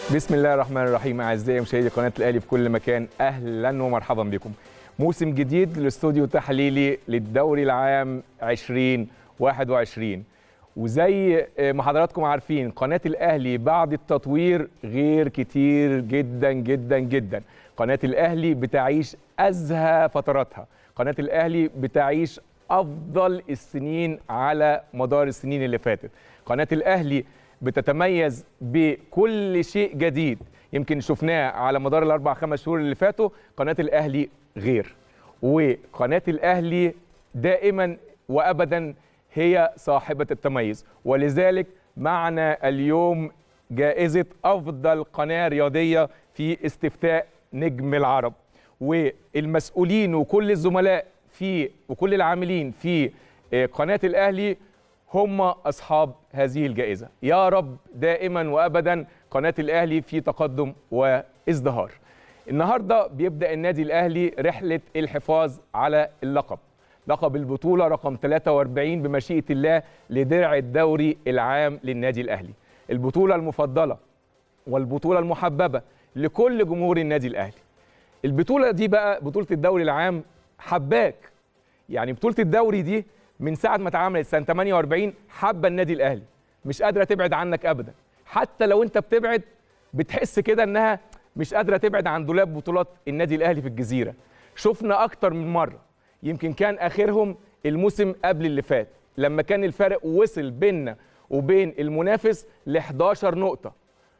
بسم الله الرحمن الرحيم اعزائي مشاهدي قناه الاهلي في كل مكان اهلا ومرحبا بكم موسم جديد لاستوديو تحليلي للدوري العام 2021 وزي ما حضراتكم عارفين قناه الاهلي بعد التطوير غير كتير جدا جدا جدا قناه الاهلي بتعيش ازهى فتراتها قناه الاهلي بتعيش افضل السنين على مدار السنين اللي فاتت قناه الاهلي بتتميز بكل شيء جديد يمكن شفناه على مدار الاربع خمس شهور اللي فاتوا قناه الاهلي غير وقناه الاهلي دائما وابدا هي صاحبه التميز ولذلك معنا اليوم جائزه افضل قناه رياضيه في استفتاء نجم العرب والمسؤولين وكل الزملاء في وكل العاملين في قناه الاهلي هم اصحاب هذه الجائزه يا رب دائما وابدا قناه الاهلي في تقدم وازدهار النهارده بيبدا النادي الاهلي رحله الحفاظ على اللقب لقب البطوله رقم 43 بمشيئه الله لدرع الدوري العام للنادي الاهلي البطوله المفضله والبطوله المحببه لكل جمهور النادي الاهلي البطوله دي بقى بطوله الدوري العام حباك يعني بطوله الدوري دي من ساعه ما اتعملت سنه 48 حابه النادي الاهلي مش قادره تبعد عنك ابدا حتى لو انت بتبعد بتحس كده انها مش قادره تبعد عن دولاب بطولات النادي الاهلي في الجزيره شفنا اكتر من مره يمكن كان اخرهم الموسم قبل اللي فات لما كان الفارق وصل بيننا وبين المنافس ل 11 نقطه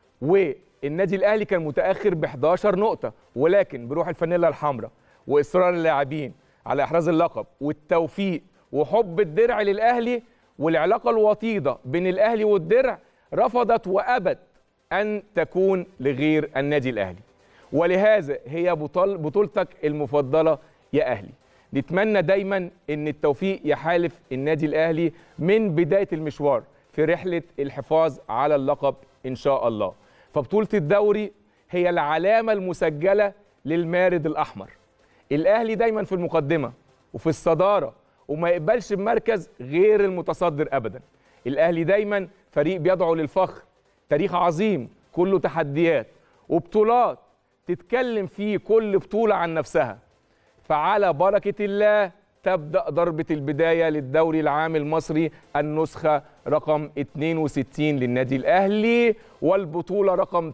والنادي الاهلي كان متاخر ب 11 نقطه ولكن بروح الفانيلا الحمراء واصرار اللاعبين على احراز اللقب والتوفيق وحب الدرع للاهلي والعلاقه الوطيده بين الاهلي والدرع رفضت وابت ان تكون لغير النادي الاهلي ولهذا هي بطل بطولتك المفضله يا اهلي نتمنى دايما ان التوفيق يحالف النادي الاهلي من بدايه المشوار في رحله الحفاظ على اللقب ان شاء الله فبطوله الدوري هي العلامه المسجله للمارد الاحمر الاهلي دايما في المقدمه وفي الصداره وما يقبلش بمركز غير المتصدر ابدا الاهلي دايما فريق بيدعو للفخر تاريخ عظيم كله تحديات وبطولات تتكلم فيه كل بطوله عن نفسها فعلى بركه الله تبدا ضربه البدايه للدوري العام المصري النسخه رقم 62 للنادي الاهلي والبطوله رقم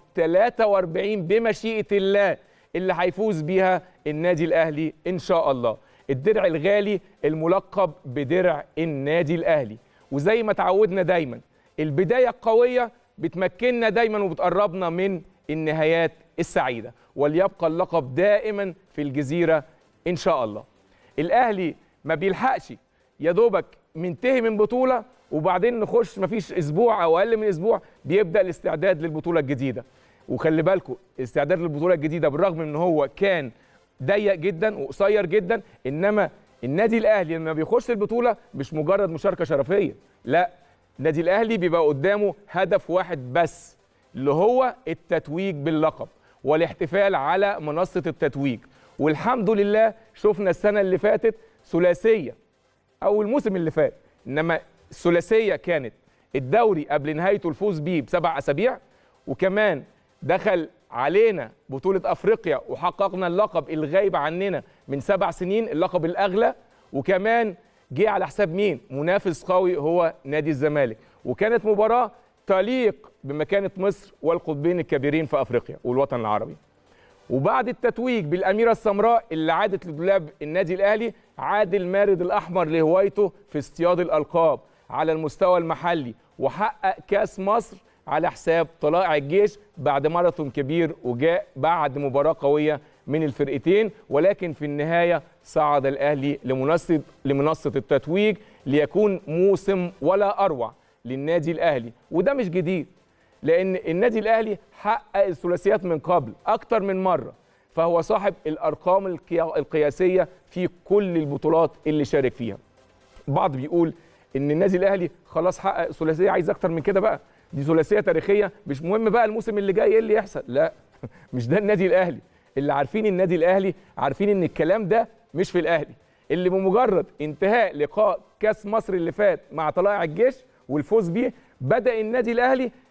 43 بمشيئه الله اللي هيفوز بيها النادي الاهلي ان شاء الله الدرع الغالي الملقب بدرع النادي الاهلي وزي ما تعودنا دايما البدايه القويه بتمكننا دايما وبتقربنا من النهايات السعيده وليبقى اللقب دائما في الجزيره ان شاء الله الاهلي ما بيلحقش يا دوبك منتهي من بطوله وبعدين نخش مفيش اسبوع او اقل من اسبوع بيبدا الاستعداد للبطوله الجديده وخلي بالكم استعداد للبطوله الجديده بالرغم ان هو كان ضيق جدا وقصير جدا انما النادي الاهلي لما بيخش البطوله مش مجرد مشاركه شرفيه لا النادي الاهلي بيبقى قدامه هدف واحد بس اللي هو التتويج باللقب والاحتفال على منصه التتويج والحمد لله شفنا السنه اللي فاتت ثلاثيه او الموسم اللي فات انما الثلاثيه كانت الدوري قبل نهايته الفوز بيه بسبع اسابيع وكمان دخل علينا بطولة أفريقيا وحققنا اللقب الغايب عننا من سبع سنين اللقب الأغلى وكمان جه على حساب مين؟ منافس قوي هو نادي الزمالك وكانت مباراة تليق بمكانة مصر والقطبين الكبيرين في أفريقيا والوطن العربي وبعد التتويج بالأميرة السمراء اللي عادت لدولاب النادي الأهلي عاد المارد الأحمر لهوايته في اصطياد الألقاب على المستوى المحلي وحقق كاس مصر على حساب طلائع الجيش بعد ماراثون كبير وجاء بعد مباراة قوية من الفرقتين ولكن في النهاية صعد الأهلي لمنصة لمنصة التتويج ليكون موسم ولا أروع للنادي الأهلي وده مش جديد لأن النادي الأهلي حقق الثلاثيات من قبل أكتر من مرة فهو صاحب الأرقام القياسية في كل البطولات اللي شارك فيها بعض بيقول إن النادي الأهلي خلاص حقق ثلاثية عايز أكتر من كده بقى دي ثلاثيه تاريخيه مش مهم بقى الموسم اللي جاي ايه اللي يحصل لا مش ده النادي الاهلي اللي عارفين النادي الاهلي عارفين ان الكلام ده مش في الاهلي اللي بمجرد انتهاء لقاء كاس مصر اللي فات مع طلائع الجيش والفوز بيه بدا النادي الاهلي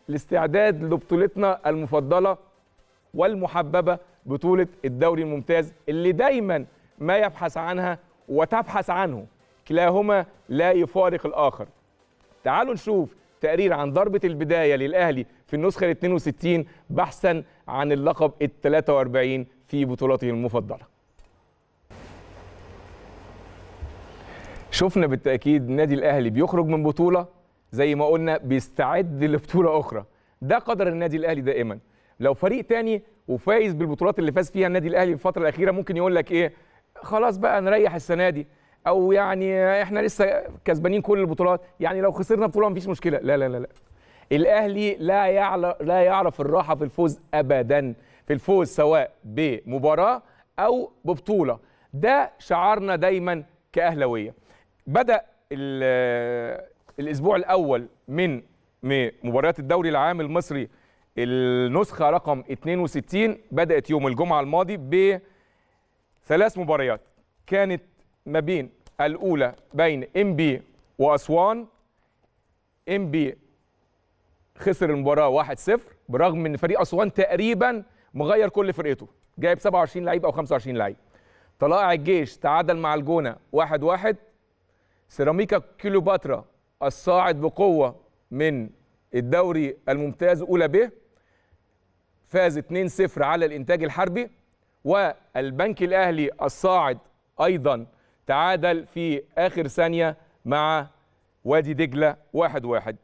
الاستعداد لبطولتنا المفضله والمحببه بطوله الدوري الممتاز اللي دايما ما يبحث عنها وتبحث عنه كلاهما لا يفارق الاخر تعالوا نشوف تقرير عن ضربة البداية للأهلي في النسخة ال 62 بحثا عن اللقب ال 43 في بطولته المفضلة. شفنا بالتأكيد النادي الأهلي بيخرج من بطولة زي ما قلنا بيستعد لبطولة أخرى. ده قدر النادي الأهلي دائما. لو فريق تاني وفايز بالبطولات اللي فاز فيها النادي الأهلي في الفترة الأخيرة ممكن يقول لك إيه خلاص بقى نريح السنة دي او يعني احنا لسه كسبانين كل البطولات يعني لو خسرنا بطوله مفيش مشكله لا لا لا لا الاهلي لا يعرف لا يعرف الراحه في الفوز ابدا في الفوز سواء بمباراه او ببطوله ده شعارنا دايما كاهلاويه بدا الاسبوع الاول من مباريات الدوري العام المصري النسخه رقم 62 بدات يوم الجمعه الماضي بثلاث مباريات كانت ما بين الاولى بين ام بي واسوان ام بي خسر المباراه 1-0 برغم ان فريق اسوان تقريبا مغير كل فرقته جايب 27 لعيب او 25 لعيب طلائع الجيش تعادل مع الجونه 1-1 سيراميكا كيلوباترا الصاعد بقوه من الدوري الممتاز اولى ب فاز 2-0 على الانتاج الحربي والبنك الاهلي الصاعد ايضا تعادل في اخر ثانيه مع وادي دجله واحد واحد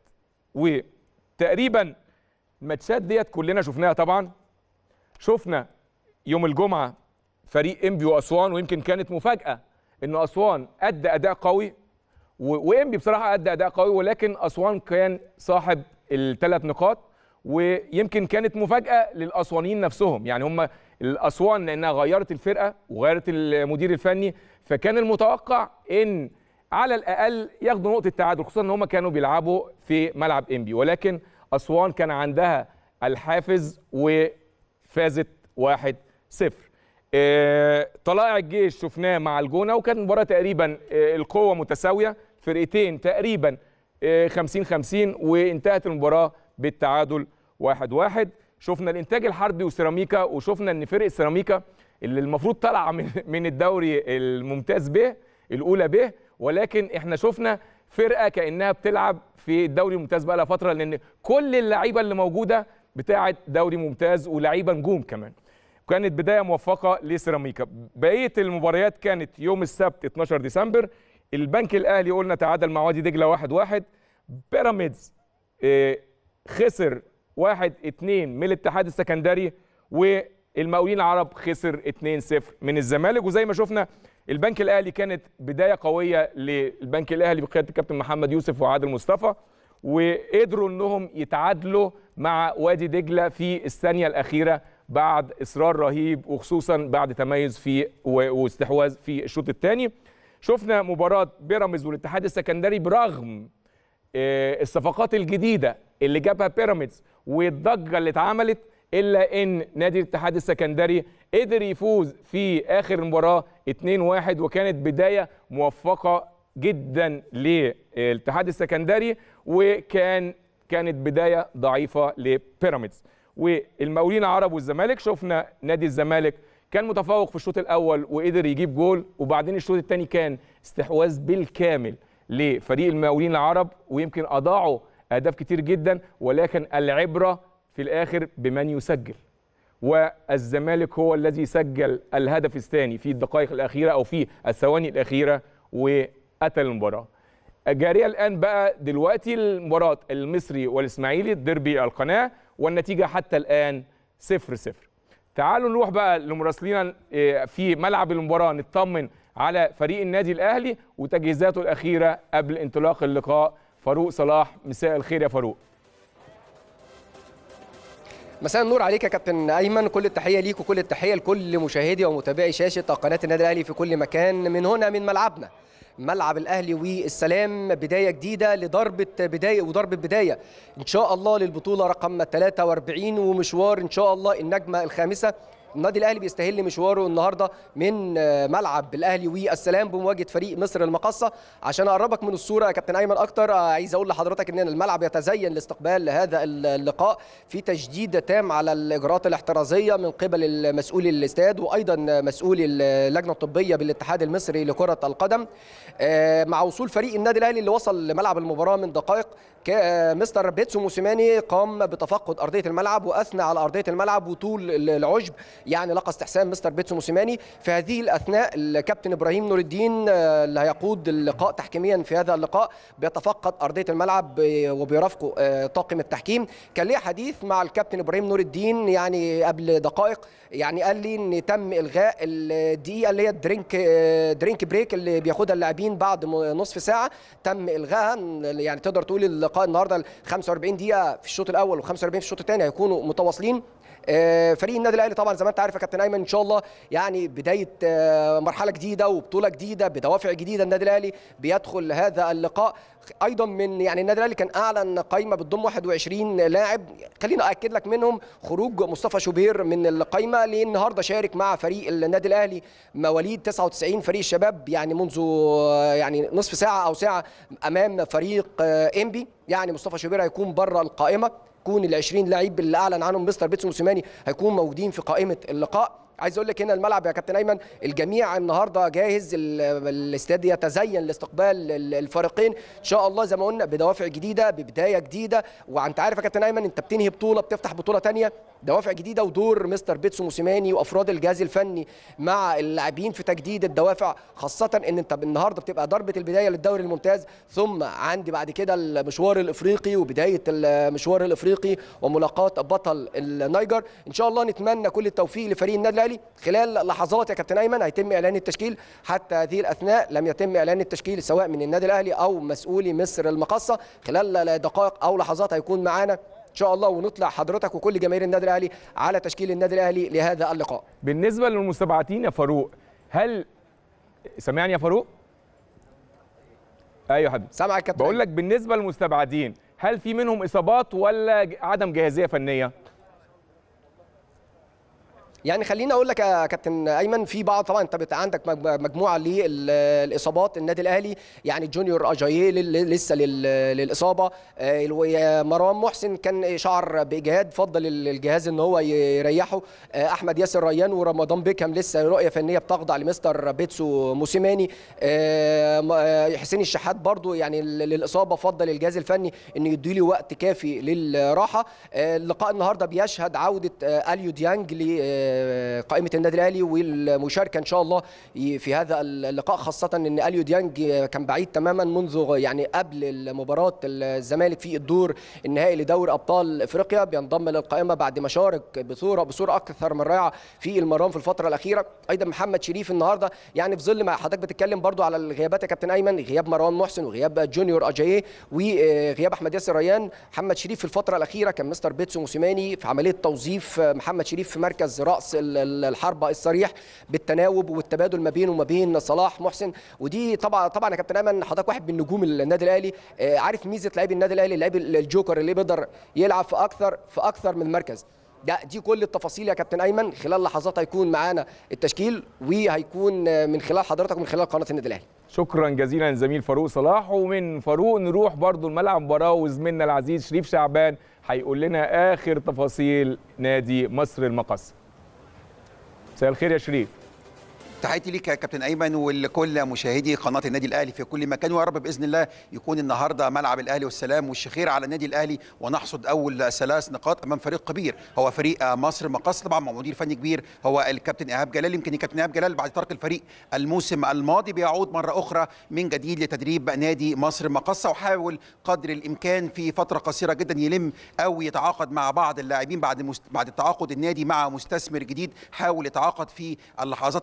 وتقريبا الماتشات ديت كلنا شفناها طبعا شفنا يوم الجمعه فريق انبي واسوان ويمكن كانت مفاجاه ان اسوان ادى اداء قوي وانبي بصراحه ادى اداء قوي ولكن اسوان كان صاحب الثلاث نقاط ويمكن كانت مفاجاه للاسوانيين نفسهم يعني هم الاسوان لانها غيرت الفرقه وغيرت المدير الفني فكان المتوقع ان على الاقل ياخدوا نقطه تعادل خصوصا ان هم كانوا بيلعبوا في ملعب انبي ولكن اسوان كان عندها الحافز وفازت 1 0 آه، طلائع الجيش شفناه مع الجونه وكانت مباراه تقريبا آه، القوه متساويه فرقتين تقريبا 50 50 وانتهت المباراه بالتعادل 1 1 شفنا الانتاج الحربي وسيراميكا وشفنا ان فرق سيراميكا اللي المفروض طالعه من من الدوري الممتاز به الاولى به ولكن احنا شفنا فرقه كانها بتلعب في الدوري الممتاز بقى لها فتره لان كل اللعيبه اللي موجوده بتاعه دوري ممتاز ولاعيبه نجوم كمان كانت بدايه موفقه لسيراميكا بقيه المباريات كانت يوم السبت 12 ديسمبر البنك الاهلي قلنا تعادل مع وادي دجله 1-1 واحد واحد. بيراميدز اه خسر 1-2 من الاتحاد السكندري و المقاولين العرب خسر 2-0 من الزمالك وزي ما شفنا البنك الاهلي كانت بدايه قويه للبنك الاهلي بقياده الكابتن محمد يوسف وعادل مصطفى وقدروا انهم يتعادلوا مع وادي دجله في الثانيه الاخيره بعد اصرار رهيب وخصوصا بعد تميز في واستحواذ في الشوط الثاني شفنا مباراه بيراميدز والاتحاد السكندري برغم آه، الصفقات الجديده اللي جابها بيراميدز والضجه اللي اتعملت الا ان نادي الاتحاد السكندري قدر يفوز في اخر المباراه 2-1 وكانت بدايه موفقه جدا للاتحاد السكندري وكان كانت بدايه ضعيفه لبيراميدز والمقاولين العرب والزمالك شفنا نادي الزمالك كان متفوق في الشوط الاول وقدر يجيب جول وبعدين الشوط الثاني كان استحواذ بالكامل لفريق المقاولين العرب ويمكن اضاعوا اهداف كتير جدا ولكن العبره في الآخر بمن يسجل والزمالك هو الذي سجل الهدف الثاني في الدقائق الأخيرة أو في الثواني الأخيرة وقتل المباراة جارية الآن بقى دلوقتي المباراة المصري والإسماعيلي ديربي القناة والنتيجة حتى الآن صفر صفر تعالوا نروح بقى لمراسلينا آه، في ملعب المباراة نطمن على فريق النادي الأهلي وتجهيزاته الأخيرة قبل انطلاق اللقاء فاروق صلاح مساء الخير يا فاروق مساء النور عليك يا كابتن ايمن كل التحيه ليك وكل التحيه لكل مشاهدي ومتابعي شاشه قناه النادي الاهلي في كل مكان من هنا من ملعبنا ملعب الاهلي والسلام بدايه جديده لضربه بدايه وضربه بدايه ان شاء الله للبطوله رقم 43 ومشوار ان شاء الله النجمه الخامسه النادي الاهلي بيستهل مشواره النهارده من ملعب الاهلي والسلام بمواجهه فريق مصر المقصه عشان اقربك من الصوره يا كابتن ايمن اكتر عايز اقول لحضرتك ان الملعب يتزين لاستقبال هذا اللقاء في تشديد تام على الاجراءات الاحترازيه من قبل مسؤول الاستاد وايضا مسؤول اللجنه الطبيه بالاتحاد المصري لكره القدم مع وصول فريق النادي الاهلي اللي وصل لملعب المباراه من دقائق مستر بيتسو موسيماني قام بتفقد ارضيه الملعب واثنى على ارضيه الملعب وطول العشب يعني لقى استحسان مستر بيتسو موسيماني في هذه الاثناء الكابتن ابراهيم نور الدين اللي هيقود اللقاء تحكيميا في هذا اللقاء بيتفقد ارضيه الملعب وبيرافقه طاقم التحكيم كان ليه حديث مع الكابتن ابراهيم نور الدين يعني قبل دقائق يعني قال لي ان تم الغاء الدقيقه اللي هي الدرينك درينك بريك اللي بياخدها اللاعبين بعد نصف ساعه تم الغائها يعني تقدر تقول اللقاء النهارده 45 دقيقه في الشوط الاول و45 في الشوط الثاني هيكونوا متواصلين فريق النادي الاهلي طبعا زي ما انت عارف يا كابتن ايمن ان شاء الله يعني بدايه مرحله جديده وبطوله جديده بدوافع جديده النادي الاهلي بيدخل هذا اللقاء ايضا من يعني النادي الاهلي كان اعلن قائمه بتضم 21 لاعب خليني اكد لك منهم خروج مصطفى شوبير من القائمه لان النهارده شارك مع فريق النادي الاهلي مواليد 99 فريق الشباب يعني منذ يعني نصف ساعه او ساعه امام فريق انبي يعني مصطفى شوبير هيكون بره القائمه يكون ال 20 لعيب اللي اعلن عنهم مستر بيتسو موسيماني هيكون موجودين في قائمه اللقاء عايز اقول لك هنا الملعب يا كابتن ايمن الجميع النهارده جاهز الاستاد يتزين لاستقبال الفريقين ان شاء الله زي ما قلنا بدوافع جديده ببدايه جديده وانت عارف يا كابتن ايمن انت بتنهي بطوله بتفتح بطوله ثانيه دوافع جديده ودور مستر بيتسو موسيماني وافراد الجهاز الفني مع اللاعبين في تجديد الدوافع خاصه ان انت النهارده بتبقى ضربه البدايه للدوري الممتاز ثم عندي بعد كده المشوار الافريقي وبدايه المشوار الافريقي وملاقاه بطل النيجر ان شاء الله نتمنى كل التوفيق لفريق النادي الاهلي خلال لحظات يا كابتن ايمن هيتم اعلان التشكيل حتى هذه الاثناء لم يتم اعلان التشكيل سواء من النادي الاهلي او مسؤولي مصر المقصه خلال دقائق او لحظات هيكون معانا ان شاء الله ونطلع حضرتك وكل جماهير النادي الاهلي على تشكيل النادي الاهلي لهذا اللقاء بالنسبه للمستبعدين يا فاروق هل سامعني يا فاروق ايوه يا حبيبي سامعك كابتن بقول لك بالنسبه للمستبعدين هل في منهم اصابات ولا عدم جاهزيه فنيه يعني خليني اقول لك يا كابتن ايمن في بعض طبعا انت عندك مجموعه للاصابات النادي الاهلي يعني جونيور اجاييه لسه للاصابه مروان محسن كان شعر باجهاد فضل الجهاز ان هو يريحه احمد ياسر ريان ورمضان بيكهام لسه رؤيه فنيه بتخضع لمستر بيتسو موسيماني حسين الشحات برضو يعني للاصابه فضل الجهاز الفني انه يديله وقت كافي للراحه اللقاء النهارده بيشهد عوده اليو ديانج قائمه النادي الاهلي والمشاركه ان شاء الله في هذا اللقاء خاصه ان اليو ديانج كان بعيد تماما منذ يعني قبل مباراه الزمالك في الدور النهائي لدوري ابطال افريقيا بينضم للقائمه بعد ما شارك بصوره بصوره اكثر من رائعه في المران في الفتره الاخيره ايضا محمد شريف النهارده يعني في ظل ما حضرتك بتتكلم برضو على الغيابات يا كابتن ايمن غياب مروان محسن وغياب جونيور اجاييه وغياب احمد ياسر ريان محمد شريف في الفتره الاخيره كان مستر بيتسو موسيماني في عمليه توظيف محمد شريف في مركز راس الحربه الصريح بالتناوب والتبادل ما بينه وما بين صلاح محسن ودي طبعا طبعا يا كابتن ايمن حضرتك واحد من نجوم النادي الاهلي عارف ميزه لعيب النادي الاهلي لعيب الجوكر اللي بيقدر يلعب في اكثر في اكثر من مركز ده دي كل التفاصيل يا كابتن ايمن خلال لحظات هيكون معانا التشكيل وهيكون من خلال حضرتك ومن خلال قناه النادي الاهلي شكرا جزيلا زميل فاروق صلاح ومن فاروق نروح برضو الملعب مباراه وزميلنا العزيز شريف شعبان هيقول لنا اخر تفاصيل نادي مصر المقص مساء الخير يا شريف تحياتي ليك يا كابتن ايمن ولكل مشاهدي قناه النادي الاهلي في كل مكان ويا رب باذن الله يكون النهارده ملعب الاهلي والسلام والشخير على النادي الاهلي ونحصد اول ثلاث نقاط امام فريق كبير هو فريق مصر مقص طبعا مع مدير فني كبير هو الكابتن ايهاب جلال يمكن الكابتن ايهاب جلال بعد ترك الفريق الموسم الماضي بيعود مره اخرى من جديد لتدريب نادي مصر مقصه وحاول قدر الامكان في فتره قصيره جدا يلم او يتعاقد مع بعض اللاعبين بعد مست... بعد التعاقد النادي مع مستثمر جديد حاول يتعاقد في اللحظات الاخيره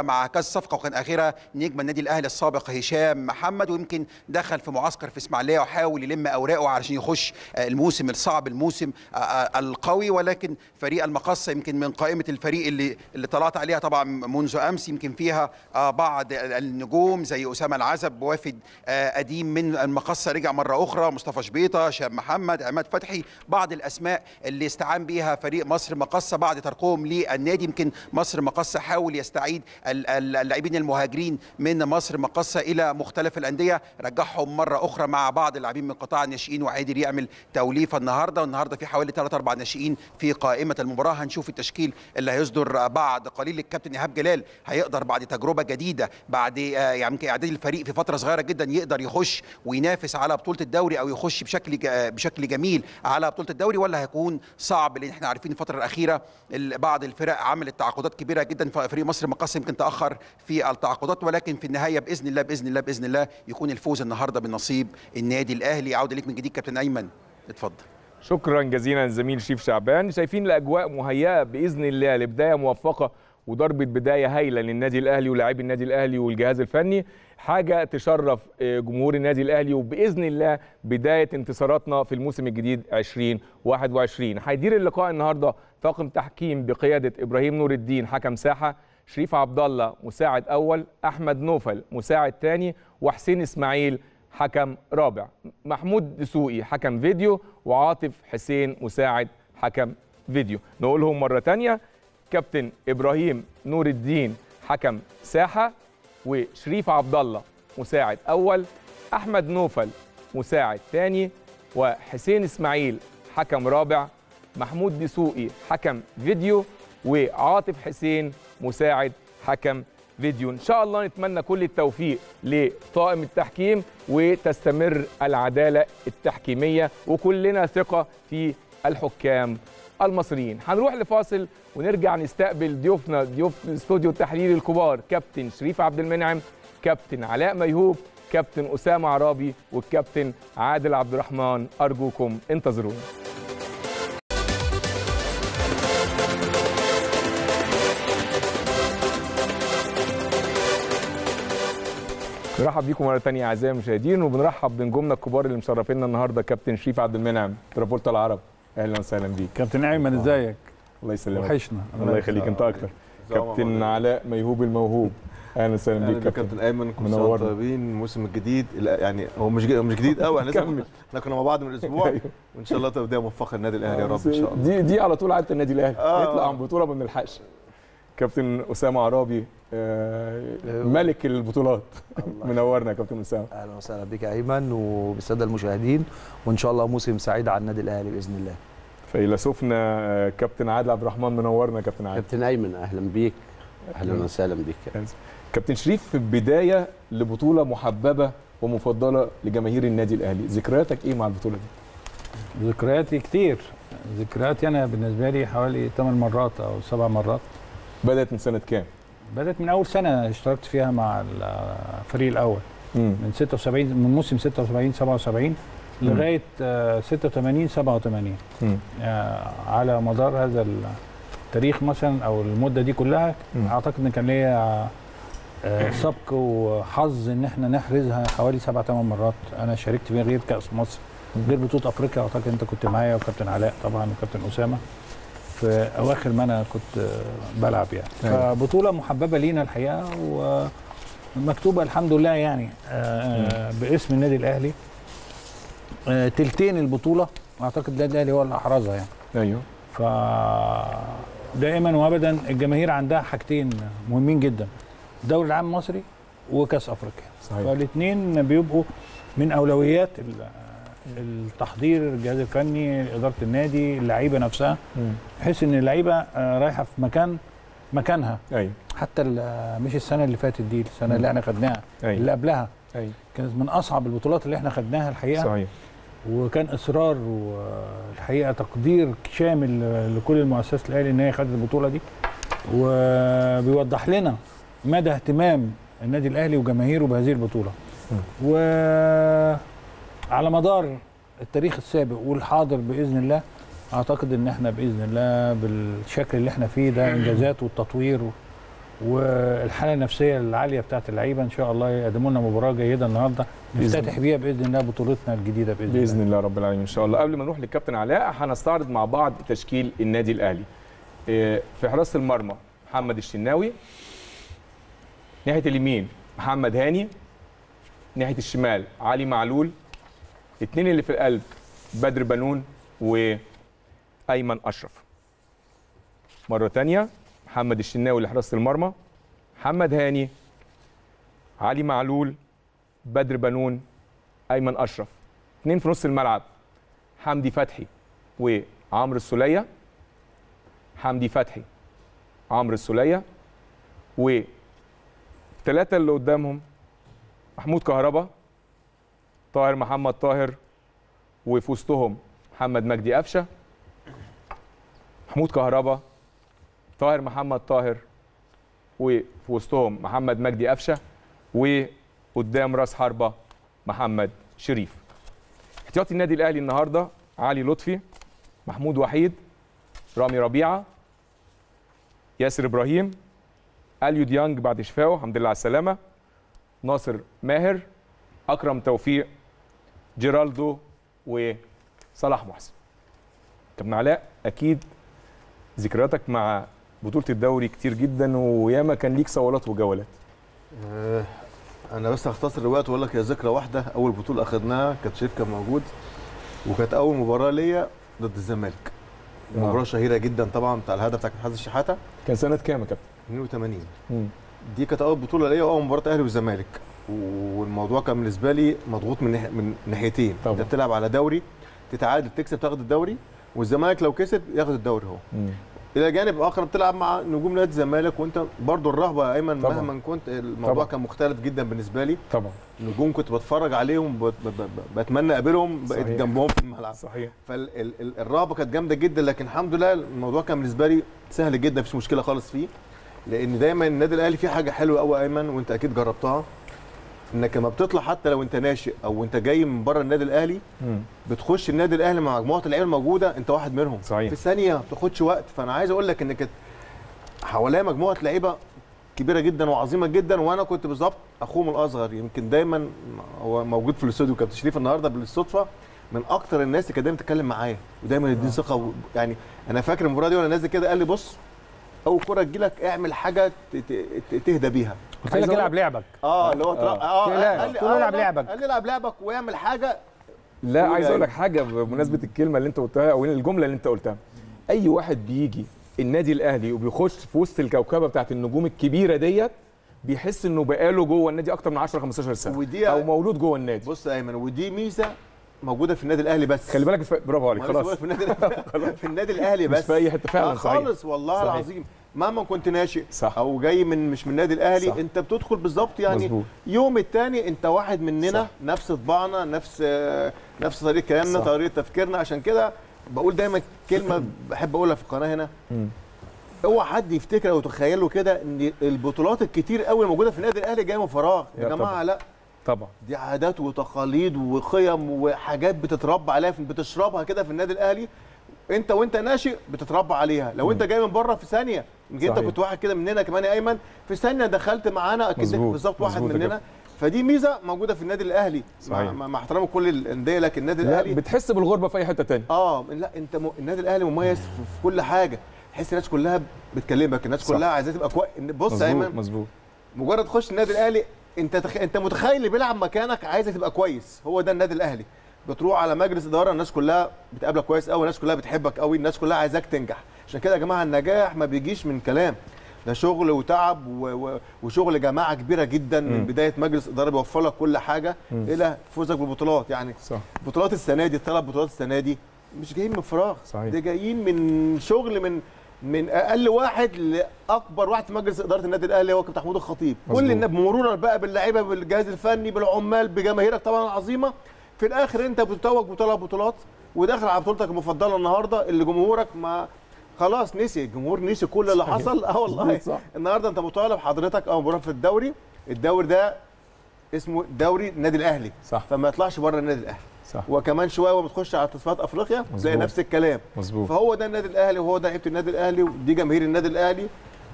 مع كذا صفقه وكان اخرها نجم النادي الاهلي السابق هشام محمد ويمكن دخل في معسكر في اسماعيليه وحاول يلم اوراقه علشان يخش آه، الموسم الصعب الموسم آه، آه، القوي ولكن فريق المقصه يمكن من قائمه الفريق اللي اللي طلعت عليها طبعا منذ امس يمكن فيها آه، بعض النجوم زي اسامه العزب وافد آه، قديم من المقصه رجع مره اخرى مصطفى شبيطه شاب محمد عماد فتحي بعض الاسماء اللي استعان بيها فريق مصر مقصه بعد ترقهم للنادي يمكن مصر مقصه حاول يستعيد ال- ال- اللاعبين المهاجرين من مصر مقصه الى مختلف الانديه رجعهم مره اخرى مع بعض اللاعبين من قطاع الناشئين وقادر يعمل توليفه النهارده والنهارده في حوالي 3 4 ناشئين في قائمه المباراه هنشوف التشكيل اللي هيصدر بعد قليل الكابتن ايهاب جلال هيقدر بعد تجربه جديده بعد آه، يعني اعداد الفريق في فتره صغيره جدا يقدر يخش وينافس على بطوله الدوري او يخش بشكل ج- بشكل جميل على بطوله الدوري ولا هيكون صعب لان احنا عارفين الفتره الاخيره ال- بعض الفرق عملت تعاقدات كبيره جدا فريق مصر مقص يمكن تاخر في التعاقدات ولكن في النهايه باذن الله باذن الله باذن الله يكون الفوز النهارده من نصيب النادي الاهلي عوده ليك من جديد كابتن ايمن اتفضل شكرا جزيلا زميل شريف شعبان شايفين الاجواء مهيئه باذن الله لبدايه موفقه وضربه بدايه هايله للنادي الاهلي ولاعبي النادي الاهلي والجهاز الفني حاجه تشرف آه، جمهور النادي الاهلي وباذن الله بدايه انتصاراتنا في الموسم الجديد 2021 هيدير اللقاء النهارده طاقم تحكيم بقياده ابراهيم نور الدين حكم ساحه شريف عبد الله مساعد اول احمد نوفل مساعد ثاني وحسين اسماعيل حكم رابع محمود دسوقي حكم فيديو وعاطف حسين مساعد حكم فيديو نقولهم مرة تانية كابتن إبراهيم نور الدين حكم ساحة وشريف عبد الله مساعد أول أحمد نوفل مساعد ثاني وحسين إسماعيل حكم رابع محمود دسوقي حكم فيديو وعاطف حسين مساعد حكم فيديو ان شاء الله نتمنى كل التوفيق لطاقم التحكيم وتستمر العداله التحكيميه وكلنا ثقه في الحكام المصريين هنروح لفاصل ونرجع نستقبل ضيوفنا ضيوف الاستوديو التحليلي الكبار كابتن شريف عبد المنعم كابتن علاء ميهوب كابتن اسامه عرابي والكابتن عادل عبد الرحمن ارجوكم انتظرونا نرحب بيكم مره ثانيه اعزائي المشاهدين وبنرحب بنجومنا الكبار اللي مشرفينا النهارده كابتن شريف عبد المنعم ترافولتا العرب اهلا وسهلا بيك كابتن ايمن ازيك الله يسلمك وحشنا الله يخليك انت اكتر كابتن علاء ميهوب الموهوب اهلا وسهلا اهلا بيك بيك كابتن كابتن ايمن كل سنه منورنا. وانتم طيبين الموسم الجديد لا، يعني هو مش جديد مش جديد قوي احنا لسه كمل. احنا كنا مع بعض من اسبوع أيوه. وان شاء الله تبقى بدايه موفقه للنادي الاهلي يا رب ان شاء الله دي دي على طول عاده النادي الاهلي آه. يطلع عن بطوله ما بنلحقش كابتن اسامه عرابي آه، ملك البطولات منورنا يا كابتن اسامه اهلا وسهلا بك يا ايمن وبالساده المشاهدين وان شاء الله موسم سعيد على النادي الاهلي باذن الله فيلسوفنا آه، كابتن عادل عبد الرحمن منورنا يا كابتن عادل كابتن ايمن اهلا بيك اهلا وسهلا بك كابتن شريف في بدايه لبطوله محببه ومفضله لجماهير النادي الاهلي ذكرياتك ايه مع البطوله دي ذكرياتي كتير ذكرياتي انا بالنسبه لي حوالي 8 مرات او 7 مرات بدات من سنه كام بدات من اول سنه اشتركت فيها مع الفريق الاول مم. من 76 من موسم 76 77 لغايه آه، 86 87 مم. آه، على مدار هذا التاريخ مثلا او المده دي كلها مم. اعتقد ان كان ليا آه، سبق وحظ ان احنا نحرزها حوالي سبع ثمان مرات انا شاركت فيها غير كاس مصر غير بطوله افريقيا اعتقد انت كنت معايا وكابتن علاء طبعا وكابتن اسامه في اواخر ما انا كنت آه، بلعب يعني أيوة. فبطوله محببه لينا الحقيقه ومكتوبه الحمد لله يعني آه، باسم النادي الاهلي آه، تلتين البطوله اعتقد النادي الاهلي هو اللي احرزها يعني ايوه ف دائما وابدا الجماهير عندها حاجتين مهمين جدا الدوري العام المصري وكاس افريقيا صحيح فالاثنين بيبقوا من اولويات ال- التحضير الجهاز الفني اداره النادي اللعيبه نفسها مم. بحيث ان اللعيبه آه، رايحه في مكان مكانها ايوه حتى ال- مش السنه اللي فاتت دي السنه اللي احنا خدناها اللي ايوه قبلها ايوه كانت من اصعب البطولات اللي احنا خدناها الحقيقه صحيح وكان اصرار والحقيقه تقدير شامل لكل المؤسسات الاهلي ان هي خدت البطوله دي وبيوضح لنا مدى اهتمام النادي الاهلي وجماهيره بهذه البطوله وعلى مدار التاريخ السابق والحاضر باذن الله اعتقد ان احنا باذن الله بالشكل اللي احنا فيه ده انجازات والتطوير والحاله النفسيه العاليه بتاعت اللعيبه ان شاء الله يقدموا لنا مباراه جيده النهارده بإذن نفتتح بيها باذن الله بطولتنا الجديده باذن, باذن الله الله رب العالمين ان شاء الله قبل ما نروح للكابتن علاء هنستعرض مع بعض تشكيل النادي الاهلي إيه، في حراسه المرمى محمد الشناوي ناحيه اليمين محمد هاني ناحيه الشمال علي معلول الاثنين اللي في القلب بدر بنون وايمن اشرف مره تانية محمد الشناوي لحراسه المرمى محمد هاني علي معلول بدر بنون ايمن اشرف اثنين في نص الملعب حمدي فتحي وعمرو السوليه حمدي فتحي عمرو السوليه والثلاثه اللي قدامهم محمود كهربا طاهر محمد طاهر وفي وسطهم محمد مجدي قفشه محمود كهربا طاهر محمد طاهر وفي وسطهم محمد مجدي قفشه وقدام راس حربه محمد شريف احتياطي النادي الاهلي النهارده علي لطفي محمود وحيد رامي ربيعه ياسر ابراهيم اليو ديانج بعد شفائه الحمد لله على السلامه ناصر ماهر اكرم توفيق جيرالدو وصلاح محسن كابتن علاء اكيد ذكرياتك مع بطوله الدوري كتير جدا وياما كان ليك صولات وجولات آه، انا بس هختصر الوقت واقول لك هي ذكرى واحده اول بطوله اخذناها كانت شريف كان موجود وكانت اول مباراه ليا ضد الزمالك آه. مباراه شهيره جدا طبعا بتاع الهدف بتاع حازم الشحاته كان سنه كام يا كابتن 82 مم. دي كانت اول بطوله ليا واول مباراه اهلي والزمالك والموضوع كان بالنسبه لي مضغوط من ناح- من ناحيتين طبعا. انت بتلعب على دوري تتعادل تكسب تاخد الدورري والزمالك لو كسب ياخد الدوري هو مم. الى جانب اخر بتلعب مع نجوم نادي الزمالك وانت برضو الرهبه يا ايمن طبعا. مهما كنت الموضوع طبعا. كان مختلف جدا بالنسبه لي طبعا نجوم كنت بتفرج عليهم بت- ب- ب- بتمنى اقابلهم بقيت صحيح. جنبهم في الملعب صحيح فالرهبه كانت جامده جدا لكن الحمد لله الموضوع كان بالنسبه لي سهل جدا مفيش مشكله خالص فيه لان دايما النادي الاهلي فيه حاجه حلوه قوي ايمن وانت اكيد جربتها انك لما بتطلع حتى لو انت ناشئ او انت جاي من بره النادي الاهلي مم. بتخش النادي الاهلي مع مجموعه اللعيبه الموجوده انت واحد منهم صحيح. في ثانيه ما بتاخدش وقت فانا عايز اقول لك ان كانت حواليا مجموعه لعيبه كبيره جدا وعظيمه جدا وانا كنت بالظبط اخوهم الاصغر يمكن دايما هو موجود في الاستوديو كابتن شريف النهارده بالصدفه من اكتر الناس اللي كانت دايما تتكلم معايا ودايما يديني ثقه و... يعني انا فاكر المباراه دي وانا نازل كده قال لي بص اول كره تجيلك اعمل حاجه ت- ت- ت- تهدى بيها قلت عايز لك أقول العب لعبك اه اللي هو اه, آه تقلقش. قال لي تقول له آه العب والله. لعبك. قال لي العب لعبك واعمل حاجه لا قول عايز يا اقول لك أيمن. حاجه بمناسبه الكلمه اللي انت قلتها او الجمله اللي انت قلتها اي واحد بيجي النادي الاهلي وبيخش في وسط الكوكبه بتاعت النجوم الكبيره ديت بيحس انه بقاله جوه النادي اكتر من 10 15 سنه ودي- او مولود جوه النادي بص يا ايمن ودي ميزه موجوده في النادي الاهلي بس خلي بالك ف- برافو عليك ما أنا لسه خلاص بقولك في النادي في النادي الاهلي مش بس في أي حتة فعلاً، آه صحيح. خالص والله صحيح. العظيم مهما كنت ناشئ صح. او جاي من مش من النادي الاهلي صح. انت بتدخل بالظبط يعني مظبوط. يوم التاني انت واحد مننا صح. نفس طباعنا نفس آه، نفس طريقه كلامنا صح. طريقه تفكيرنا عشان كده بقول دايما كلمه بحب اقولها في القناه هنا مم. اوعى حد يفتكر او يتخيله كده ان البطولات الكتير قوي موجوده في النادي الاهلي جايه من فراغ يا يا جماعه طبعا. لا طبعا دي عادات وتقاليد وقيم وحاجات بتتربى عليها في- بتشربها كده في النادي الاهلي انت وانت ناشئ بتتربى عليها لو انت جاي من بره في ثانيه يمكن انت صحيح. كنت واحد كده مننا كمان يا ايمن في ثانيه دخلت معانا اكيد مظبوط. بالظبط واحد مظبوط يا مننا فدي ميزه موجوده في النادي الاهلي مع, صحيح. مع, مع احترامي كل الانديه لكن النادي لا الاهلي بتحس بالغربه في اي حته تانية اه لا انت م... النادي الاهلي مميز في, في كل حاجه تحس الناس كلها بتكلمك الناس صح. كلها عايزاه تبقى كويس بص يا مظبوط ايمن مظبوط مجرد تخش النادي الاهلي انت تخ... انت متخيل اللي بيلعب مكانك عايزك تبقى كويس هو ده النادي الاهلي بتروح على مجلس اداره الناس كلها بتقابلك كويس قوي الناس كلها بتحبك قوي الناس كلها عايزاك تنجح عشان كده يا جماعه النجاح ما بيجيش من كلام ده شغل وتعب و... و... وشغل جماعه كبيره جدا من مم. بدايه مجلس اداره بيوفر لك كل حاجه مم. الى فوزك بالبطولات يعني صح بطولات السنه دي الثلاث بطولات السنه دي مش جايين من فراغ صحيح. ده جايين من شغل من من اقل واحد لاكبر واحد في مجلس اداره النادي الاهلي هو كابتن محمود الخطيب مظبوط. كل الناس مرورا بقى باللعيبه بالجهاز الفني بالعمال بجماهيرك طبعا العظيمه في الاخر انت بتتوج بثلاث بطولات وداخل على بطولتك المفضله النهارده اللي جمهورك ما خلاص نسي الجمهور نسي كل اللي صحيح. حصل اه والله مظبوط، صح. النهارده انت مطالب حضرتك او مباراه في الدوري الدوري ده اسمه دوري النادي الاهلي صح فما يطلعش بره النادي الاهلي صح وكمان شويه وبتخش على تصفيات افريقيا تلاقي مظبوط. نفس الكلام مظبوط فهو ده النادي الاهلي وهو ده لعيبه النادي الاهلي ودي جماهير النادي الاهلي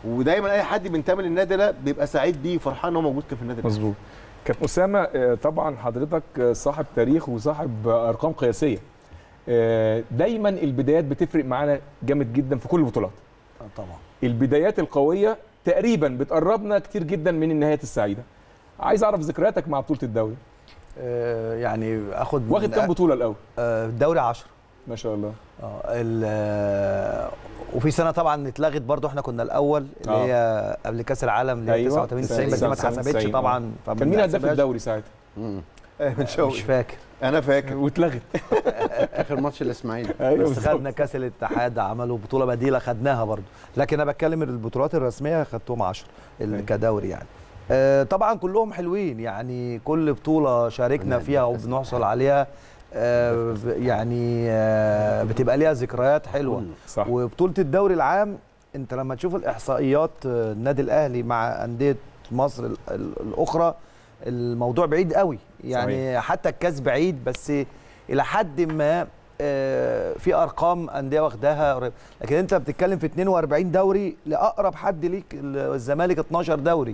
ودايما اي حد بينتمي للنادي ده بيبقى سعيد بيه وفرحان ان هو موجود كان في النادي ده مظبوط كابتن اسامه آه، طبعا حضرتك آه، صاحب تاريخ وصاحب آه، ارقام قياسيه آه، دايما البدايات بتفرق معانا جامد جدا في كل البطولات طبعا البدايات القويه تقريبا بتقربنا كتير جدا من النهايات السعيده عايز اعرف ذكرياتك مع بطوله الدوري آه، يعني اخد من واخد كام بطوله الاول آه، الدوري 10 ما شاء الله اه ال- آه، وفي سنه طبعا اتلغت برضو احنا كنا الاول اللي آه. هي قبل كاس العالم اللي هي أيوة، 89 90 بس دي ما 99 اتحسبتش طبعا فما كان مين هداف بنحسبهاش. الدوري ساعتها مم. ايمن شوقي مش فاكر انا فاكر واتلغت اخر ماتش الاسماعيلي ايوه بس بالظبط. خدنا كاس الاتحاد عملوا بطوله بديله خدناها برضو لكن انا بتكلم البطولات الرسميه خدتهم 10 ال- أيوة. كدوري يعني آه، طبعا كلهم حلوين يعني كل بطوله شاركنا فيها وبنحصل عليها آه، ب- يعني آه، بتبقى ليها ذكريات حلوه صح وبطوله الدوري العام انت لما تشوف الاحصائيات آه، النادي الاهلي مع انديه مصر ال- ال- الاخرى الموضوع بعيد قوي يعني صحيح. حتى الكاس بعيد بس الى حد ما آه، في ارقام انديه واخداها قريب لكن انت بتتكلم في 42 دوري لاقرب حد ليك الزمالك 12 دوري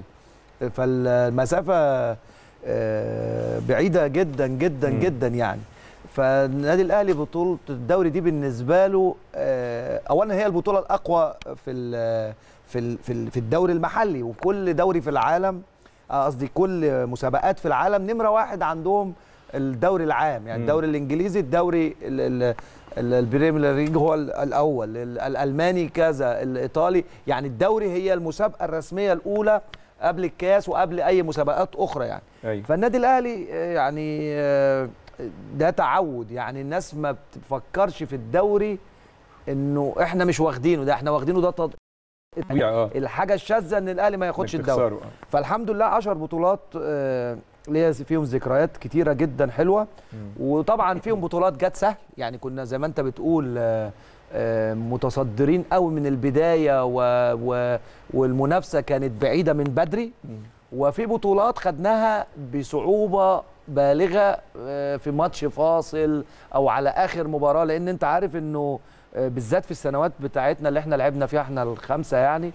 فالمسافه آه، بعيده جدا جدا مم. جدا يعني فالنادي الاهلي بطوله الدوري دي بالنسبه له آه، اولا هي البطوله الاقوى في ال في ال في ال- في الدوري المحلي وكل دوري في العالم آه، قصدي كل مسابقات في العالم نمره واحد عندهم الدوري العام يعني مم. الدوري الانجليزي الدوري ال- ال- ال- البريمير ليج هو ال- الاول ال- الالماني كذا الايطالي يعني الدوري هي المسابقه الرسميه الاولى قبل الكاس وقبل اي مسابقات اخرى يعني ايوه فالنادي الاهلي آه، يعني آه، ده تعود يعني الناس ما بتفكرش في الدوري انه احنا مش واخدينه ده احنا واخدينه ده تط... طبيعي اه الحاجه الشاذه ان الاهلي ما ياخدش إنك الدوري تخسره، آه. فالحمد لله 10 بطولات آه، ليا فيهم ذكريات كتيره جدا حلوه مم. وطبعا فيهم بطولات جت سهل يعني كنا زي ما انت بتقول آه، آه، متصدرين قوي من البدايه و... و... والمنافسه كانت بعيده من بدري مم. وفي بطولات خدناها بصعوبه بالغه آه، في ماتش فاصل او على اخر مباراه لان انت عارف انه آه، بالذات في السنوات بتاعتنا اللي احنا لعبنا فيها احنا الخمسه يعني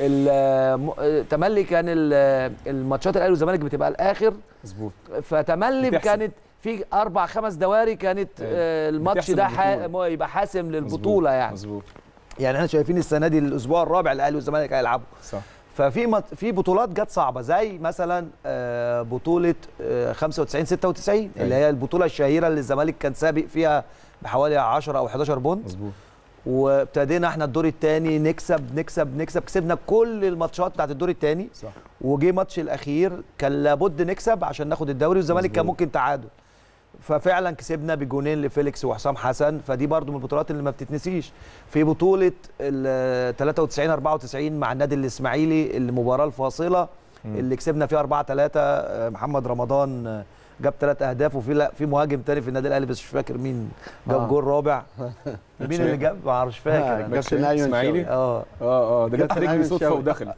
التملي كان ال- الماتشات الاهلي والزمالك بتبقى الاخر مظبوط فتملي بتحسم. كانت في اربع خمس دواري كانت أيوة. آه، الماتش بتحسم ده ح- البطولة. يبقى حاسم مظبوط. للبطوله يعني مظبوط يعني احنا شايفين السنه دي الاسبوع الرابع الاهلي والزمالك هيلعبوا صح ففي مط... في بطولات جت صعبه زي مثلا آه، بطوله آه، 95 96 اللي هي البطوله الشهيره اللي الزمالك كان سابق فيها بحوالي 10 او 11 بونت مظبوط وابتدينا احنا الدور الثاني نكسب نكسب نكسب كسبنا كل الماتشات بتاعت الدور الثاني صح وجه ماتش الاخير كان لابد نكسب عشان ناخد الدوري والزمالك كان مظبوط. ممكن تعادل ففعلا كسبنا بجونين لفيليكس وحسام حسن فدي برضو من البطولات اللي ما بتتنسيش في بطوله ال 93 94 مع النادي الاسماعيلي المباراه الفاصله مم. اللي كسبنا فيها 4 3 محمد رمضان آه، جاب ثلاث اهداف وفي لا في مهاجم تاني في النادي الاهلي بس مش فاكر مين جاب آه. جول رابع مين اللي جاب ما اعرفش فاكر آه، كابتن ايمن إسماعيلي؟ شوقي. اه اه اه ده جت كابتن رجلي أيمن صدفه شوقي. ودخل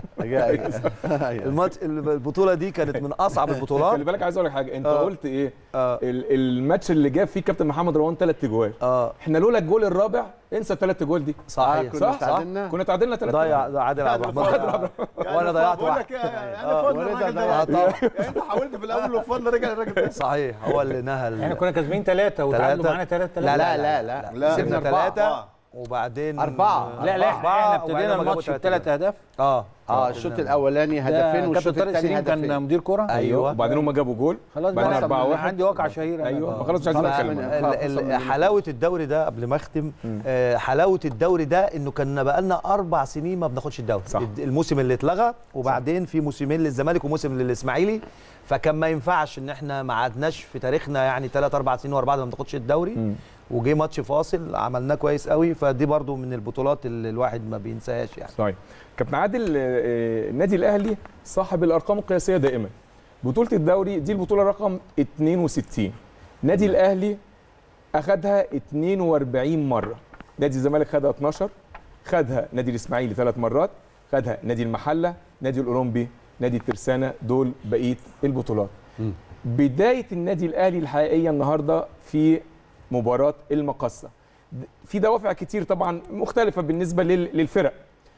أيوة. الماتش البطوله دي كانت من اصعب البطولات خلي بالك عايز اقول لك حاجه انت آه. قلت ايه اه ال- الماتش اللي جاب فيه كابتن محمد روان ثلاث اجوال اه احنا لولا الجول الرابع انسى الثلاث اجوال دي صحيح كنا صح صح تعادلنا. كنا تعادلنا ثلاث ضيع ضيع عادل عبد الرحمن وانا ضيعت بقول واحد لك إيه، يعني آه، فضل ورضا الراجل ده ضيع. آه، طبعا يعني انت حاولت في الاول وفضل رجع الراجل ده صحيح هو اللي نهى ال- احنا كنا كاسبين ثلاثة وتعادلوا تلاتة. معانا ثلاثة لا لا لا لا لا. كسبنا أربعة. ثلاثة وبعدين أربعة. لا لا احنا أربعة، احنا وبعدين ابتدينا هما جابوا الماتش تلاتة بثلاث اهداف اه اه الشوط الاولاني هدفين ده والشوط كابتن طارق الثاني سليم كان هدفين مدير كرة ايوه وبعدين هم جابوا جول خلاص بعدين بقى 4 1 عندي واقعة شهيرة ايوه أنا. ما خلاص مش عايزين خلاص نتكلم من- ال- ال- حلاوه الدوري ده قبل ما اختم مم. آه، حلاوه الدوري ده انه كنا بقالنا اربع سنين ما بناخدش الدوري صح. الد- الموسم اللي اتلغى وبعدين في موسمين للزمالك وموسم للاسماعيلي فكان ما ينفعش ان احنا ما عدناش في تاريخنا يعني ثلاث اربع سنين ورا بعض ما بناخدش الدوري مم. وجه ماتش فاصل عملناه كويس قوي فدي برضو من البطولات اللي الواحد ما بينساهاش يعني صحيح كابتن عادل آه، آه، النادي الاهلي صاحب الارقام القياسيه دائما بطوله الدوري دي البطوله رقم 62 نادي الاهلي اخذها 42 مره نادي الزمالك خدها 12 خدها نادي الاسماعيلي ثلاث مرات خدها نادي المحله نادي الاولمبي نادي الترسانه دول بقيه البطولات مم. بدايه النادي الاهلي الحقيقيه النهارده في مباراه المقصه د- في دوافع كتير طبعا مختلفه بالنسبه لل- للفرق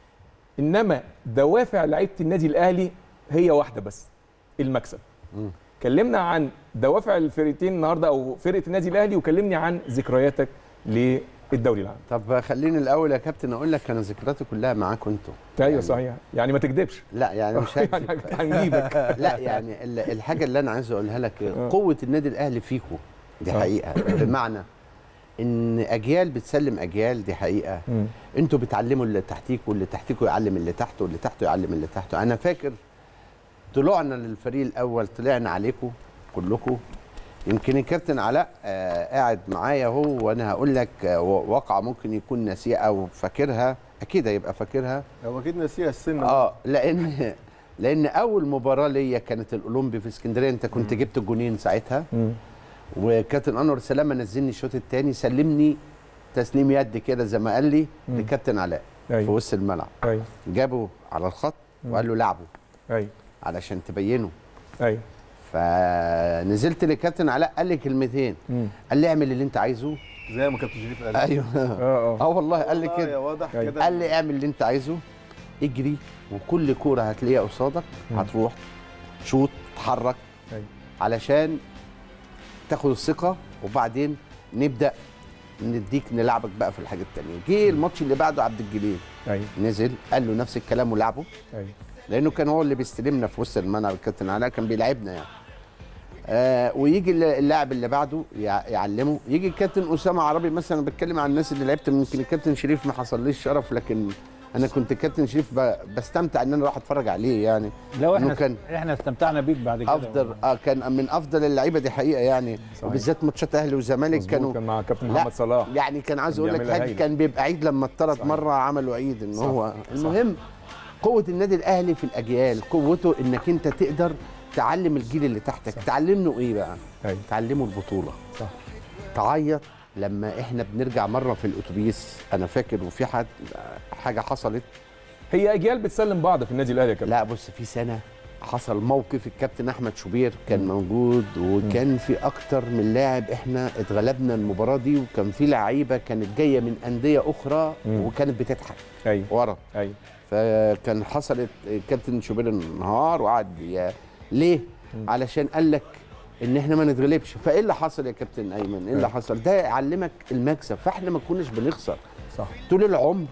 انما دوافع لعيبه النادي الاهلي هي واحده بس المكسب كلمنا عن دوافع الفرقتين النهارده او فرقه النادي الاهلي وكلمني عن ذكرياتك للدوري العام طب خليني الاول يا كابتن اقول لك انا ذكرياتي كلها معاكم انتوا ايوه يعني- صحيح يعني ما تكذبش لا يعني مش هكذب. يعني هنجيبك لا يعني ال- الحاجه اللي انا عايز اقولها لك إيه؟ آه. قوه النادي الاهلي فيكم دي آه. حقيقه بمعنى ان اجيال بتسلم اجيال دي حقيقه مم. انتوا بتعلموا اللي تحتيكوا واللي تحتيكوا يعلم اللي تحته واللي تحته يعلم اللي تحته انا فاكر طلوعنا للفريق الاول طلعنا عليكم كلكم يمكن الكابتن علاء آه قاعد معايا هو وانا هقول لك آه واقعه ممكن يكون ناسيها او فاكرها اكيد هيبقى فاكرها هو اكيد نسيها السن اه لان لان اول مباراه ليا كانت الاولمبي في اسكندريه انت كنت جبت الجونين ساعتها مم. وكابتن انور سلامه نزلني الشوط الثاني سلمني تسليم يد كده زي ما قال لي مم. لكابتن علاء في ايوه وسط الملعب ايوه جابه على الخط وقال له لعبه ايوه علشان تبينه ايوه فنزلت لكابتن علاء قال لي كلمتين مم. قال لي اعمل اللي انت عايزه زي ما كابتن شريف قال ايوه اه اه والله قال لي والله يا كده واضح أيوة. كده قال لي اعمل اللي انت عايزه اجري وكل كوره هتلاقيها قصادك مم. هتروح شوط تحرك أيوة. علشان تاخد الثقه وبعدين نبدا نديك نلعبك بقى في الحاجات التانية جه الماتش اللي بعده عبد الجليل ايوه نزل قال له نفس الكلام ولعبه ايوه لانه كان هو اللي بيستلمنا في وسط الملعب الكابتن علاء كان بيلعبنا يعني آه ويجي اللاعب اللي بعده يع- يعلمه يجي الكابتن اسامه عربي مثلا بتكلم عن الناس اللي لعبت ممكن الكابتن شريف ما حصليش شرف لكن انا كنت الكابتن شريف ب- بستمتع ان انا اروح اتفرج عليه يعني لو إنه احنا كان احنا استمتعنا بيك بعد كده افضل آه كان من افضل اللعيبه دي حقيقه يعني صحيح. وبالذات ماتشات اهلي وزمالك مظبوط، كانوا كان مع كابتن لا، محمد صلاح يعني كان عايز كان اقول لك بيعملها حاجه هايلة. كان بيبقى عيد لما اتطرد صحيح. مره عملوا عيد ان صح. هو صح. المهم قوه النادي الاهلي في الاجيال قوته انك انت تقدر تعلم الجيل اللي تحتك تعلمه ايه بقى ايوه تعلمه البطوله صح. تعيط لما احنا بنرجع مره في الاتوبيس انا فاكر وفي حد حاجه حصلت هي اجيال بتسلم بعض في النادي الاهلي يا كابتن لا بص في سنه حصل موقف الكابتن احمد شوبير كان موجود وكان في اكتر من لاعب احنا اتغلبنا المباراه دي وكان في لعيبه كانت جايه من انديه اخرى مم. وكانت بتضحك ايوه ورا ايوه فكان حصلت الكابتن شوبير انهار وقعد ي- ليه؟ علشان قال لك ان احنا ما نتغلبش فايه اللي حصل يا كابتن ايمن؟ ايه اللي أيوة. حصل؟ ده يعلمك المكسب فاحنا ما كناش بنخسر صح طول العمر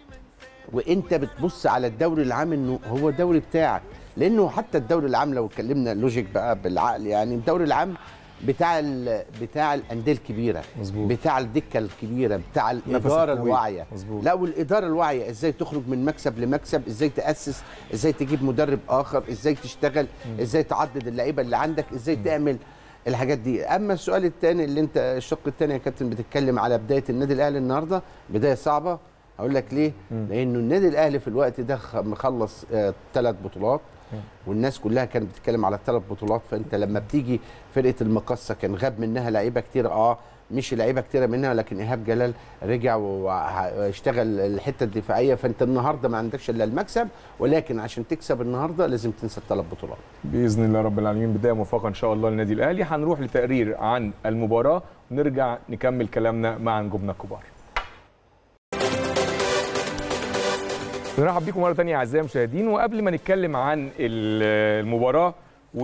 وانت بتبص على الدوري العام انه هو الدوري بتاعك لانه حتى الدوري العام لو اتكلمنا لوجيك بقى بالعقل يعني الدوري العام بتاع ال- بتاع الانديه الكبيره مظبوط. بتاع الدكه الكبيره بتاع الاداره الطويل. الواعيه مظبوط. لا والاداره الواعيه ازاي تخرج من مكسب لمكسب ازاي تاسس ازاي تجيب مدرب اخر ازاي تشتغل ازاي تعدد اللعيبه اللي عندك ازاي تعمل الحاجات دي اما السؤال الثاني اللي انت الشق الثاني يا كابتن بتتكلم على بدايه النادي الاهلي النهارده بدايه صعبه هقول لك ليه لانه النادي الاهلي في الوقت ده خ- مخلص ثلاث بطولات والناس كلها كانت بتتكلم على الثلاث بطولات فانت لما بتيجي فرقه المقصه كان غاب منها لعيبه كتير اه مش لعيبه كتيره منها لكن ايهاب جلال رجع واشتغل الحته الدفاعيه فانت النهارده ما عندكش الا المكسب ولكن عشان تكسب النهارده لازم تنسى الثلاث بطولات باذن الله رب العالمين بدايه موفقه ان شاء الله للنادي الاهلي هنروح لتقرير عن المباراه ونرجع نكمل كلامنا مع نجومنا الكبار نرحب بيكم مره ثانيه اعزائي المشاهدين وقبل ما نتكلم عن ال- المباراه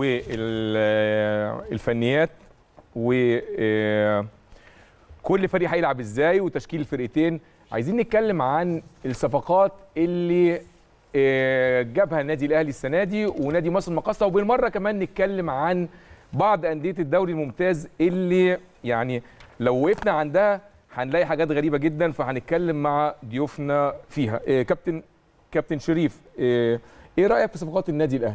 والفنيات و آه، كل فريق هيلعب ازاي وتشكيل الفرقتين عايزين نتكلم عن الصفقات اللي آه، جابها النادي الاهلي السنه دي ونادي مصر المقاصه وبالمره كمان نتكلم عن بعض انديه الدوري الممتاز اللي يعني لو وقفنا عندها هنلاقي حاجات غريبه جدا فهنتكلم مع ضيوفنا فيها آه، كابتن كابتن شريف آه، ايه رايك في صفقات النادي الاهلي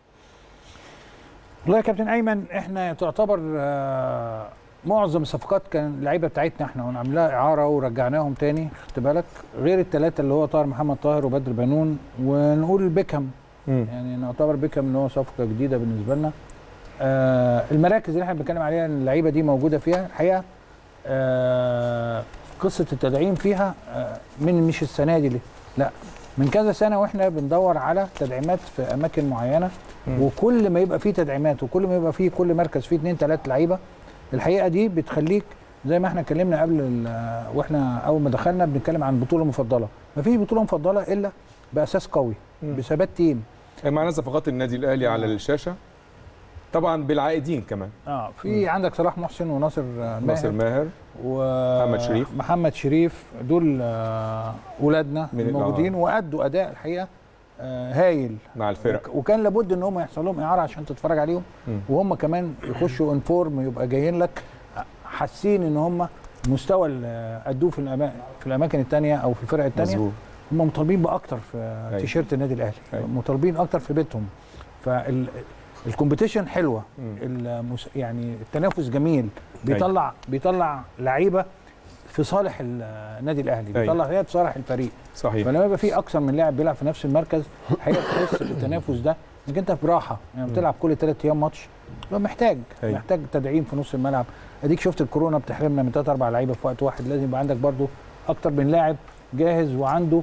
والله يا كابتن ايمن احنا تعتبر آه، معظم الصفقات كان اللعيبه بتاعتنا احنا ونعملها اعاره ورجعناهم تاني خدت بالك غير الثلاثه اللي هو طاهر محمد طاهر وبدر بنون ونقول بيكهام يعني نعتبر بيكهام ان هو صفقه جديده بالنسبه لنا آه المراكز اللي احنا بنتكلم عليها ان اللعيبه دي موجوده فيها الحقيقه آه قصه التدعيم فيها آه من مش السنه دي ليه لا من كذا سنه واحنا بندور على تدعيمات في اماكن معينه مم. وكل ما يبقى فيه تدعيمات وكل ما يبقى فيه كل مركز فيه اثنين ثلاث لعيبه الحقيقه دي بتخليك زي ما احنا اتكلمنا قبل ال- واحنا اول ما دخلنا بنتكلم عن بطوله مفضله مفيش بطوله مفضله الا باساس قوي مم. بثبات تيم معنا صفقات النادي الاهلي على الشاشه طبعا بالعائدين كمان اه في عندك صلاح محسن وناصر آه، ناصر ماهر ماهر و محمد شريف. محمد شريف دول آه، ولادنا من- الموجودين وادوا اداء الحقيقه آه، هايل مع الفرق وك- وكان لابد ان هم يحصل لهم اعاره عشان تتفرج عليهم مم. وهم كمان يخشوا انفورم يبقى جايين لك حاسين ان هم مستوى ال- ادوه في الأما- في الاماكن الثانيه او في الفرق الثانيه مظبوط هم مطالبين باكتر في تيشيرت النادي الاهلي أيوة. مطالبين اكتر في بيتهم فال الكومبيتيشن حلوه مم. المس... يعني التنافس جميل بيطلع بيطلع لعيبه في صالح ال- النادي الاهلي أيوة. بيطلع لعيبه في صالح الفريق صحيح فلما يبقى في اكثر من لاعب بيلعب في نفس المركز الحقيقه تحس بالتنافس ده انك انت في راحه يعني بتلعب كل ثلاث ايام ماتش يبقى محتاج أيوة. محتاج تدعيم في نص الملعب اديك شفت الكورونا بتحرمنا من ثلاث اربع لعيبه في وقت واحد لازم يبقى عندك برضو اكتر من لاعب جاهز وعنده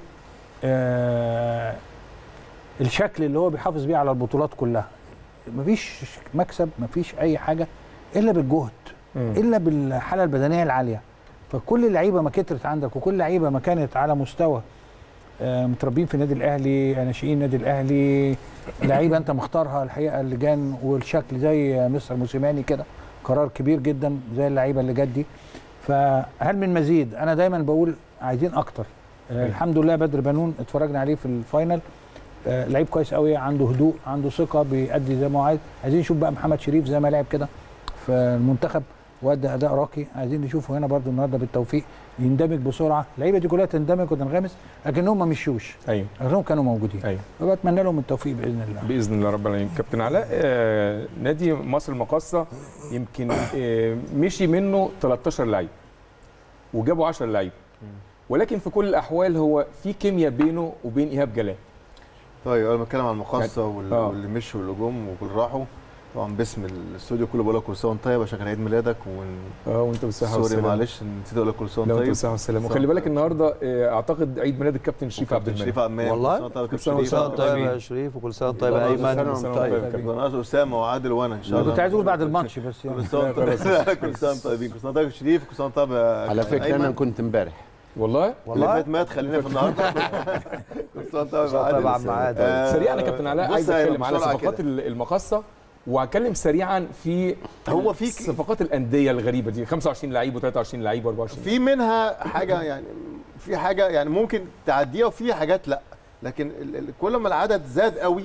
آه الشكل اللي هو بيحافظ بيه على البطولات كلها مفيش مكسب مفيش اي حاجه الا بالجهد مم. الا بالحاله البدنيه العاليه فكل اللعيبه ما كترت عندك وكل لعيبه ما كانت على مستوى آه، متربين في النادي الاهلي ناشئين النادي الاهلي لعيبه انت مختارها الحقيقه اللجان والشكل زي مستر موسيماني كده قرار كبير جدا زي اللعيبه اللي جت دي فهل من مزيد انا دايما بقول عايزين اكتر آه، الحمد لله بدر بنون اتفرجنا عليه في الفاينل آه، لعيب كويس قوي عنده هدوء عنده ثقه بيأدي زي ما هو عايز عايزين نشوف بقى محمد شريف زي ما لعب كده في المنتخب وادى اداء راقي عايزين نشوفه هنا برضو النهارده بالتوفيق يندمج بسرعه اللعيبه دي كلها تندمج وتنغمس لكنهم ما مشوش ايوه لكنهم كانوا موجودين ايوه فبتمنى لهم التوفيق باذن الله باذن الله رب العالمين كابتن علاء آه نادي مصر المقاصه يمكن آه مشي منه 13 لعيب وجابوا 10 لعيب ولكن في كل الاحوال هو في كيمياء بينه وبين ايهاب جلال طيب انا بتكلم عن المقاصه وال- آه. واللي مشوا واللي جم واللي راحوا طبعا باسم الاستوديو كله بقول لك كل سنه وانت طيب عشان كان عيد ميلادك ون... اه وانت بالصحه سوري والسلامه معلش نسيت اقول لك كل سنه لو وانت انت طيب بالصحه والسلامه صح. وخلي بالك النهارده آه، اعتقد عيد ميلاد الكابتن شريف عبد كابتن المنعم شريف عمان والله؟ كل سنه وانت طيب كل سنة كابتن كل سنه شريف وانت طيب طيبين. يا شريف وكل سنه وانت طيب والله يا كل سنة ايمن وانت طيب طيب. كابتن ناصر اسامه وعادل وانا ان شاء انا الله كنت عايز اقول بعد الماتش بس يعني كل سنه وانت طيب كل سنه وانت طيبين كل سنه وانت طيب يا شريف كل سنه وانت طيب يا على فكره انا أيمن. كنت امبارح والله اللي والله فات مات خلينا في النهارده كل سنه وانت طيب سنة يا طيب يا عادل. عم عادل. آه، سريعا يا كابتن علاء بص عايز يا أيمن، اتكلم على بسرعة صفقات كده. ال- المقاصه وهتكلم سريعا في هو في ك- صفقات الانديه الغريبه دي 25 لعيب و23 لعيب و24 في منها حاجه يعني في حاجه يعني ممكن تعديها وفي حاجات لا لكن ال- ال- كل ما العدد زاد قوي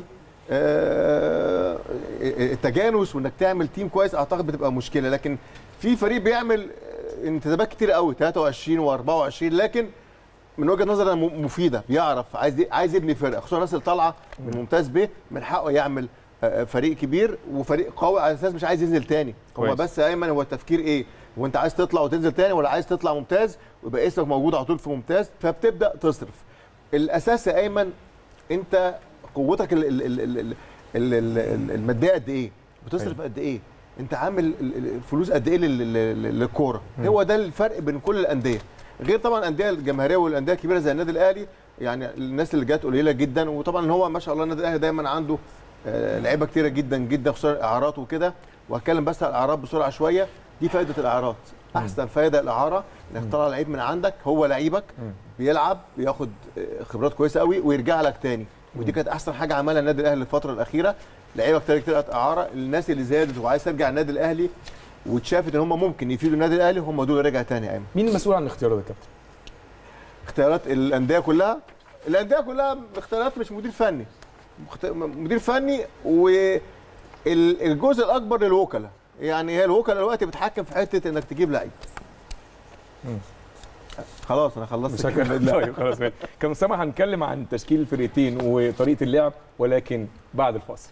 آه، التجانس وانك تعمل تيم كويس اعتقد بتبقى مشكله لكن في فريق بيعمل آه، انتدابات كتير قوي 23 و24 لكن من وجهه نظري أنا م- مفيده بيعرف عايز ي- عايز يبني فرقه خصوصا الناس اللي طالعه من ممتاز ب من حقه يعمل آه، فريق كبير وفريق قوي على اساس مش عايز ينزل تاني هو كويس. بس يا ايمن هو التفكير ايه وانت عايز تطلع وتنزل تاني ولا عايز تطلع ممتاز ويبقى اسمك موجود على طول في ممتاز فبتبدا تصرف الاساس يا ايمن انت قوتك ال- ال- ال- ال- ال- ال- ال- الماديه قد ايه بتصرف قد ايه انت عامل ال- ال- الفلوس قد ايه لل- لل- للكوره هو ده الفرق بين كل الانديه غير طبعا الانديه الجماهيريه والانديه الكبيره زي النادي الاهلي يعني الناس اللي جت قليله جدا وطبعا هو ما شاء الله النادي الاهلي دايما عنده آه، لعيبه كتيره جدا جدا خصوصا الاعارات وكده وهتكلم بس على الاعارات بسرعه شويه دي فائده الاعارات احسن فائده الاعاره انك تطلع لعيب من عندك هو لعيبك بيلعب بياخد آه، خبرات كويسه قوي ويرجع لك تاني ودي كانت احسن حاجه عملها النادي الاهلي الفتره الاخيره لعيبه كتير طلعت اعاره الناس اللي زادت وعايز ترجع النادي الاهلي واتشافت ان هم ممكن يفيدوا النادي الاهلي هم دول اللي رجع تاني يا ايمن مين المسؤول عن الاختيارات يا كابتن؟ اختيارات الانديه كلها الانديه كلها اختيارات مش مدير فني مخت- مدير فني والجزء الاكبر للوكلاء يعني هي الوكلاء دلوقتي بتحكم في حته انك تجيب لعيب خلاص انا خلصت مش الكلام هكمل طيب خلاص ماشي. كان اسامه هنتكلم عن تشكيل الفرقتين وطريقه اللعب ولكن بعد الفاصل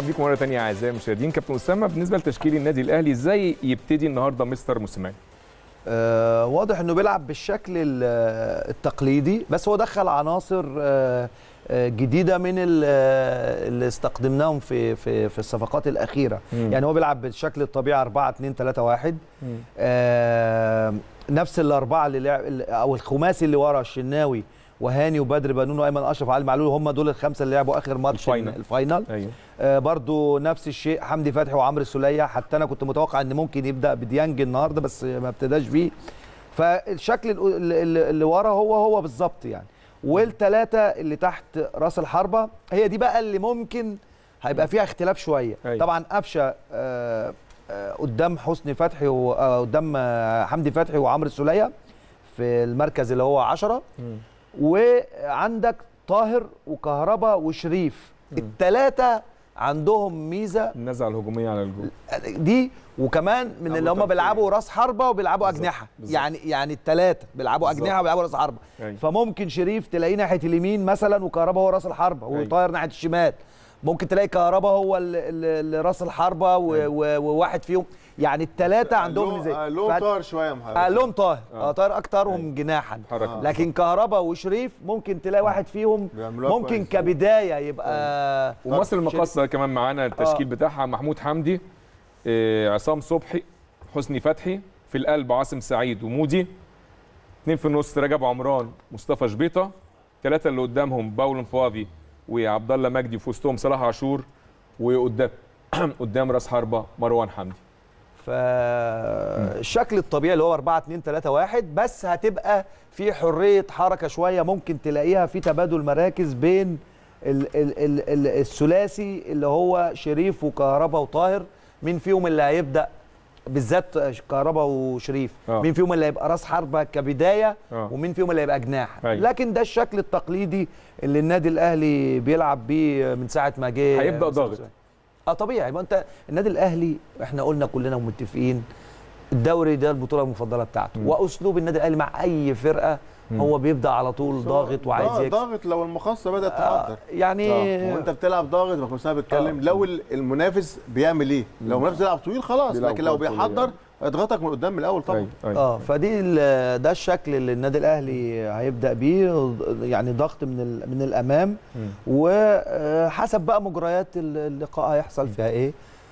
برحب بيكم مره ثانيه اعزائي المشاهدين كابتن اسامه بالنسبه لتشكيل النادي الاهلي ازاي يبتدي النهارده مستر موسيماني آه واضح انه بيلعب بالشكل ال- آه، التقليدي بس هو دخل عناصر آه آه، جديده من ال- آه، اللي استخدمناهم في في في الصفقات الاخيره مم. يعني هو بيلعب بالشكل الطبيعي 4 2 3 1 آه نفس الاربعه اللي لعب او الخماسي اللي ورا الشناوي وهاني وبدر بنون وايمن اشرف وعلي معلول هم دول الخمسه اللي لعبوا اخر ماتش الفاينل. الفاينل ايوه آه برضو نفس الشيء حمدي فتحي وعمرو السوليه حتى انا كنت متوقع ان ممكن يبدا بديانج النهارده بس ما ابتداش بيه فالشكل ال- ال- ال- اللي ورا هو هو بالظبط يعني والثلاثه اللي تحت راس الحربه هي دي بقى اللي ممكن هيبقى فيها اختلاف شويه أيوة. طبعا قفشه آه آه قدام حسني فتحي وقدام آه حمدي فتحي وعمرو السوليه في المركز اللي هو 10 وعندك طاهر وكهربا وشريف الثلاثه عندهم ميزه النزعه الهجوميه على الجول دي وكمان من أبو اللي هم طرفين. بيلعبوا راس حربه وبيلعبوا بالظبط، اجنحه بالظبط. يعني يعني الثلاثه بيلعبوا بالظبط. اجنحه وبيلعبوا راس حربه أيوة. فممكن شريف تلاقيه ناحيه اليمين مثلا وكهربا هو راس الحربه أيوة. وطاير ناحيه الشمال ممكن تلاقي كهربا هو ال- ال- ال- راس الحربه و- و- وواحد فيهم يعني الثلاثه عندهم ميزه لهم فهت- طاهر شويه يا محمد آه لهم طاهر آه. اه طاهر اكترهم جناحا حركه لكن كهربا وشريف ممكن تلاقي واحد فيهم بيعملوها ممكن كويس. كبدايه يبقى ومصر المقاصه كمان معانا التشكيل بتاعها محمود حمدي آه، عصام صبحي حسني فتحي في القلب عاصم سعيد ومودي اثنين في النص رجب عمران مصطفى شبيطه ثلاثه اللي قدامهم باول فوافي وعبد الله مجدي وفي وسطهم صلاح عاشور وقدام قدام راس حربه مروان حمدي فالشكل الطبيعي اللي هو 4 2 3 1 بس هتبقى في حريه حركه شويه ممكن تلاقيها في تبادل مراكز بين ال ال ال ال الثلاثي اللي هو شريف وكهربا وطاهر مين فيهم اللي هيبدا بالذات كهربا وشريف آه. مين فيهم اللي هيبقى راس حربه كبدايه آه. ومين فيهم اللي هيبقى جناح أيوة. لكن ده الشكل التقليدي اللي النادي الاهلي بيلعب بيه من ساعه ما جه هيبدأ ضاغط. اه طبيعي ما انت النادي الاهلي احنا قلنا كلنا متفقين الدوري ده البطوله المفضله بتاعته مم. واسلوب النادي الاهلي مع اي فرقه هو بيبدا على طول ضاغط وعايز ضا- يكسب ضاغط لو المخصصه بدات آه تحضر يعني وانت بتلعب ضاغط ما كنت بتكلم آه. لو ال- المنافس بيعمل ايه لو المنافس بيلعب طويل خلاص بيلعب لكن لو كورة طويلة. بيحضر هيضغطك من قدام من الاول طبعا أيوة. أيوة. اه فدي ال- ده الشكل اللي النادي الاهلي هيبدا بيه يعني ضغط من ال- من الامام مم. وحسب بقى مجريات اللقاء هيحصل فيها ايه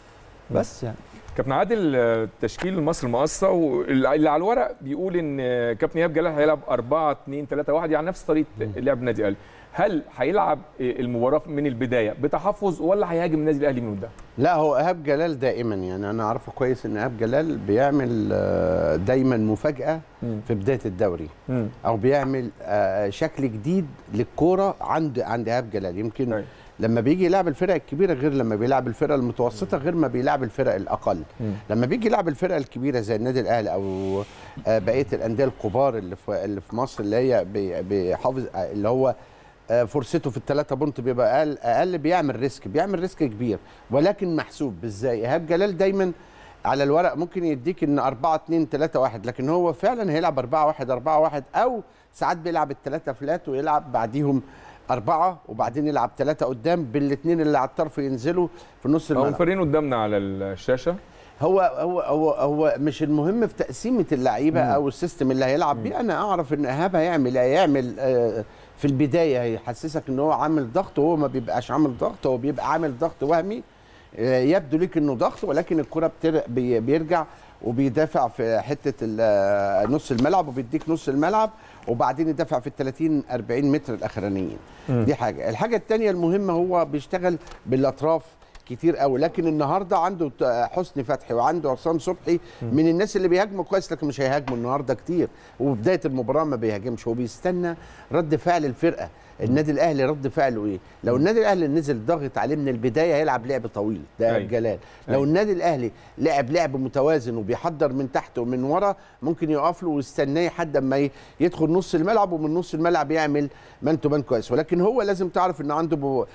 بس يعني كابتن عادل آه، تشكيل مصر المقصه واللي على الورق بيقول ان آه، كابتن ايهاب جلال هيلعب 4 2 3 1 يعني نفس طريقه لعب النادي الاهلي هل هيلعب آه، المباراه من البدايه بتحفظ ولا هيهاجم النادي الاهلي من قدام؟ لا هو ايهاب جلال دائما يعني انا عارفه كويس ان ايهاب جلال بيعمل آه، دايما مفاجاه مم. في بدايه الدوري مم. او بيعمل آه، شكل جديد للكوره عند عند ايهاب جلال يمكن أيوة. لما بيجي يلعب الفرق الكبيره غير لما بيلعب الفرق المتوسطه غير ما بيلعب الفرق الاقل مم. لما بيجي يلعب الفرق الكبيره زي النادي الاهلي او آه، بقيه الانديه الكبار اللي في اللي في مصر اللي هي بي- بيحافظ آه، اللي هو آه، فرصته في الثلاثة بونت بيبقى اقل اقل بيعمل ريسك بيعمل ريسك كبير ولكن محسوب ازاي ايهاب جلال دايما على الورق ممكن يديك ان 4 2 3 1 لكن هو فعلا هيلعب 4 1 4 1 او ساعات بيلعب الثلاثه فلات ويلعب بعديهم أربعة وبعدين يلعب ثلاثة قدام بالاثنين اللي على الطرف ينزلوا في نص هو الملعب مفرين قدامنا على الشاشه هو هو هو هو مش المهم في تقسيمه اللعيبه او السيستم اللي هيلعب بيه انا اعرف ان ايهاب هيعمل هيعمل آه، في البدايه هيحسسك ان هو عامل ضغط وهو ما بيبقاش عامل ضغط هو بيبقى عامل ضغط وهمي آه، يبدو ليك انه ضغط ولكن الكره بتر... بي- بيرجع وبيدافع في حته ال- آه، نص الملعب وبيديك نص الملعب وبعدين يدافع في ال 30 40 متر الاخرانيين دي حاجه الحاجه الثانيه المهمه هو بيشتغل بالاطراف كتير قوي لكن النهارده عنده ت- حسني فتحي وعنده عصام صبحي من الناس اللي بيهاجموا كويس لكن مش هيهاجموا النهارده كتير وبدايه المباراه ما بيهاجمش هو بيستنى رد فعل الفرقه النادي الاهلي رد فعله ايه لو النادي الاهلي نزل ضغط عليه من البدايه هيلعب لعب طويل ده أيوة. جلال لو أيوة. النادي الاهلي لعب لعب متوازن وبيحضر من تحت ومن ورا ممكن يقف له ويستناه لحد اما ي- يدخل نص الملعب ومن نص الملعب يعمل مان تو مان كويس ولكن هو لازم تعرف ان عنده بو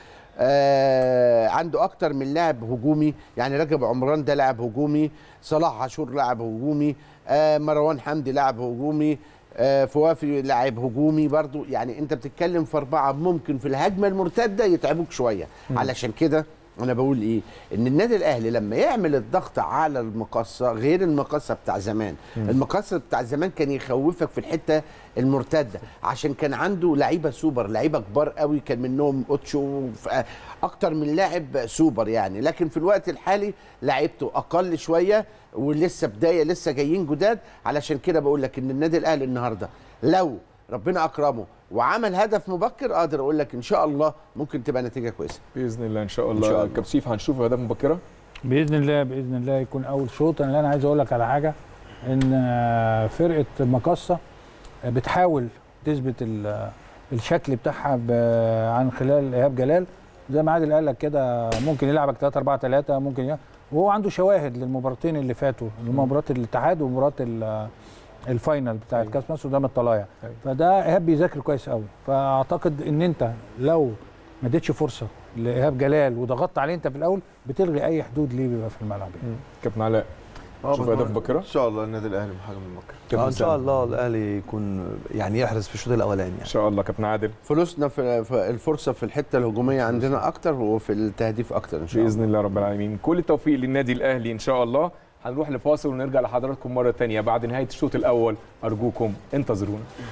آه عنده اكتر من لاعب هجومي يعني رجب عمران ده لاعب هجومي صلاح عاشور لاعب هجومي آه مروان حمدي لاعب هجومي آه فوافي لاعب هجومي برضو يعني انت بتتكلم في اربعه ممكن في الهجمه المرتده يتعبوك شويه علشان كده انا بقول ايه ان النادي الاهلي لما يعمل الضغط على المقصه غير المقصه بتاع زمان المقصه بتاع زمان كان يخوفك في الحته المرتده عشان كان عنده لعيبه سوبر لعيبه كبار قوي كان منهم اوتشو ف- اكتر من لاعب سوبر يعني لكن في الوقت الحالي لعيبته اقل شويه ولسه بدايه لسه جايين جداد علشان كده بقول لك ان النادي الاهلي النهارده لو ربنا اكرمه وعمل هدف مبكر اقدر اقول لك ان شاء الله ممكن تبقى نتيجه كويسه باذن الله ان شاء الله, إن شاء الله. كابتن شريف هنشوف اهداف مبكره باذن الله باذن الله يكون اول شوط انا انا عايز اقول لك على حاجه ان آه، فرقه مقصه آه، بتحاول تثبت ال- الشكل بتاعها ب- عن خلال ايهاب جلال زي ما عادل قال لك كده ممكن يلعبك 3 4 3 ممكن يلعب وهو عنده شواهد للمباراتين اللي فاتوا مباراه الاتحاد ومباراه ال- الفاينل بتاعت أيوة. كاس مصر قدام الطلايع أيوة. فده ايهاب بيذاكر كويس قوي فاعتقد ان انت لو ما اديتش فرصه لايهاب جلال وضغطت عليه انت في الاول بتلغي اي حدود ليه بيبقى في الملعب يعني. كابتن علاء آه، شوف بس- هدف مبكرة؟ ان شاء الله النادي الاهلي محاجم مبكر كابتن آه ان شاء سامي. الله الاهلي يكون يعني يحرز في الشوط الاولاني ان يعني. شاء الله كابتن عادل فلوسنا في في الفرصه في الحته الهجوميه عندنا اكتر وفي التهديف اكتر ان شاء الله باذن الله رب العالمين كل التوفيق للنادي الاهلي ان شاء الله هنروح لفاصل ونرجع لحضراتكم مره تانية بعد نهايه الشوط الاول ارجوكم انتظرونا